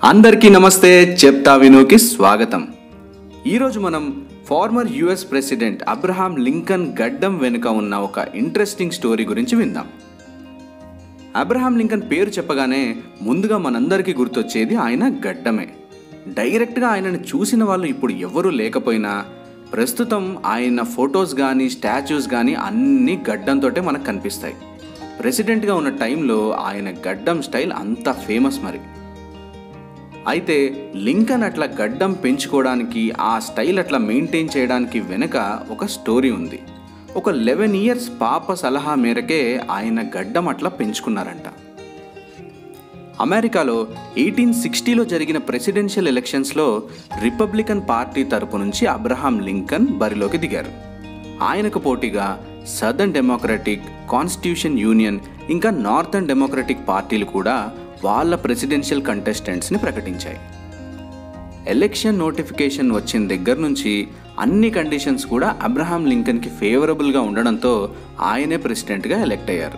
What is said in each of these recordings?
అందరికీ నమస్తే చెప్తా వినుకి స్వాగతం ఈరోజు మనం former US president Abraham Lincoln గడ్డం వెనుక ఉన్న ఒక ఇంట్రెస్టింగ్ స్టోరీ గురించి విందాం అబ్రహాం లింకన్ పేరు చెప్పగానే ముందుగా మనందరికీ గుర్తొచ్చేది ఆయన గడ్డమే డైరెక్ట్గా ఆయనను చూసిన వాళ్ళు ఇప్పుడు ఎవరూ లేకపోయినా ప్రస్తుతం ఆయన ఫొటోస్ కానీ స్టాచ్యూస్ కానీ అన్నీ గడ్డంతోటే మనకు కనిపిస్తాయి ప్రెసిడెంట్గా ఉన్న టైంలో ఆయన గడ్డం స్టైల్ అంత ఫేమస్ మరి అయితే లింకన్ అట్లా గడ్డం పెంచుకోవడానికి ఆ స్టైల్ అట్లా మెయింటైన్ చేయడానికి వెనుక ఒక స్టోరీ ఉంది ఒక లెవెన్ ఇయర్స్ పాప సలహా మేరకే ఆయన గడ్డం అట్లా పెంచుకున్నారంట అమెరికాలో ఎయిటీన్ సిక్స్టీలో జరిగిన ప్రెసిడెన్షియల్ ఎలక్షన్స్లో రిపబ్లికన్ పార్టీ తరపు నుంచి అబ్రహాం లింకన్ బరిలోకి దిగారు ఆయనకు పోటీగా సదర్న్ డెమోక్రటిక్ కాన్స్టిట్యూషన్ యూనియన్ ఇంకా నార్థన్ డెమోక్రటిక్ పార్టీలు కూడా వాళ్ళ ప్రెసిడెన్షియల్ కంటెస్టెంట్స్ని ప్రకటించాయి ఎలక్షన్ నోటిఫికేషన్ వచ్చిన దగ్గర నుంచి అన్ని కండిషన్స్ కూడా అబ్రహాం లింకన్కి ఫేవరబుల్గా ఉండడంతో ఆయనే ప్రెసిడెంట్గా ఎలెక్ట్ అయ్యారు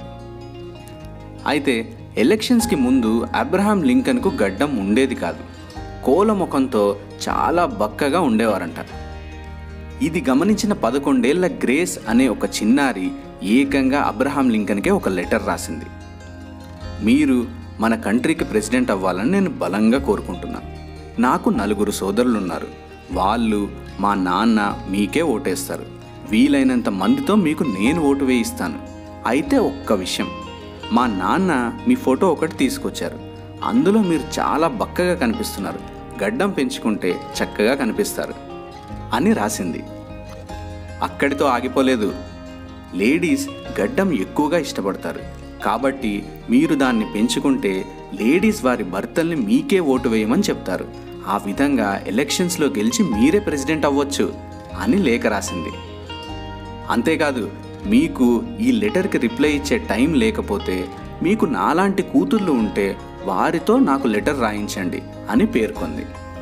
అయితే ఎలక్షన్స్కి ముందు అబ్రహాం లింకన్కు గడ్డం ఉండేది కాదు కోల ముఖంతో చాలా బక్కగా ఉండేవారంట ఇది గమనించిన పదకొండేళ్ల గ్రేస్ అనే ఒక చిన్నారి ఏకంగా అబ్రహాం లింకన్కే ఒక లెటర్ రాసింది మీరు మన కంట్రీకి ప్రెసిడెంట్ అవ్వాలని నేను బలంగా కోరుకుంటున్నాను నాకు నలుగురు సోదరులు ఉన్నారు వాళ్ళు మా నాన్న మీకే ఓటేస్తారు వీలైనంత మందితో మీకు నేను ఓటు వేయిస్తాను అయితే ఒక్క విషయం మా నాన్న మీ ఫోటో ఒకటి తీసుకొచ్చారు అందులో మీరు చాలా బక్కగా కనిపిస్తున్నారు గడ్డం పెంచుకుంటే చక్కగా కనిపిస్తారు అని రాసింది అక్కడితో ఆగిపోలేదు లేడీస్ గడ్డం ఎక్కువగా ఇష్టపడతారు కాబట్టి మీరు దాన్ని పెంచుకుంటే లేడీస్ వారి భర్తల్ని మీకే ఓటు వేయమని చెప్తారు ఆ విధంగా ఎలక్షన్స్లో గెలిచి మీరే ప్రెసిడెంట్ అవ్వచ్చు అని లేఖ రాసింది అంతేకాదు మీకు ఈ లెటర్కి రిప్లై ఇచ్చే టైం లేకపోతే మీకు నాలాంటి కూతుర్లు ఉంటే వారితో నాకు లెటర్ రాయించండి అని పేర్కొంది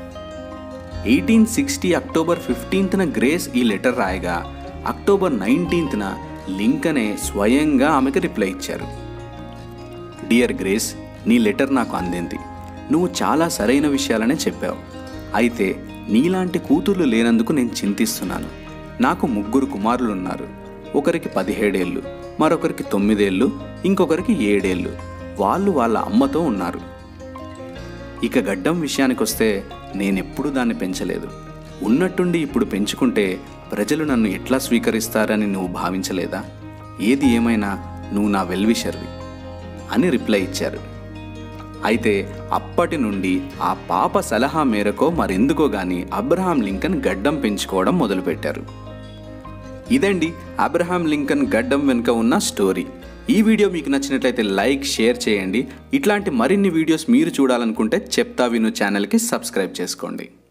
eighteen sixty October fifteenth Grace ఈ లెటర్ రాయగా అక్టోబర్ నైన్టీన్త్న లింకనే స్వయంగా ఆమెకు రిప్లై ఇచ్చారు డియర్ గ్రేస్ నీ లెటర్ నాకు అందింది నువ్వు చాలా సరైన విషయాలనే చెప్పావు అయితే నీలాంటి కూతుర్లు లేనందుకు నేను చింతిస్తున్నాను నాకు ముగ్గురు కుమారులు ఉన్నారు ఒకరికి పదిహేడేళ్ళు మరొకరికి తొమ్మిదేళ్ళు ఇంకొకరికి ఏడేళ్ళు వాళ్ళు వాళ్ళ అమ్మతో ఉన్నారు ఇక గడ్డం విషయానికొస్తే నేనెప్పుడు దాన్ని పెంచలేదు ఉన్నట్టుండి ఇప్పుడు పెంచుకుంటే ప్రజలు నన్ను ఎట్లా స్వీకరిస్తారని నువ్వు భావించలేదా ఏది ఏమైనా నువ్వు నా వెల్విషర్వి అని రిప్లై ఇచ్చారు అయితే అప్పటి నుండి ఆ పాప సలహా మేరకో మరెందుకో గాని అబ్రహాం లింకన్ గడ్డం పెంచుకోవడం మొదలుపెట్టారు ఇదండి అబ్రహాం లింకన్ గడ్డం వెనుక ఉన్న స్టోరీ ఈ వీడియో మీకు నచ్చినట్లయితే లైక్ షేర్ చేయండి ఇట్లాంటి మరిన్ని వీడియోస్ మీరు చూడాలనుకుంటే చెప్తా విను ఛానల్కి సబ్స్క్రైబ్ చేసుకోండి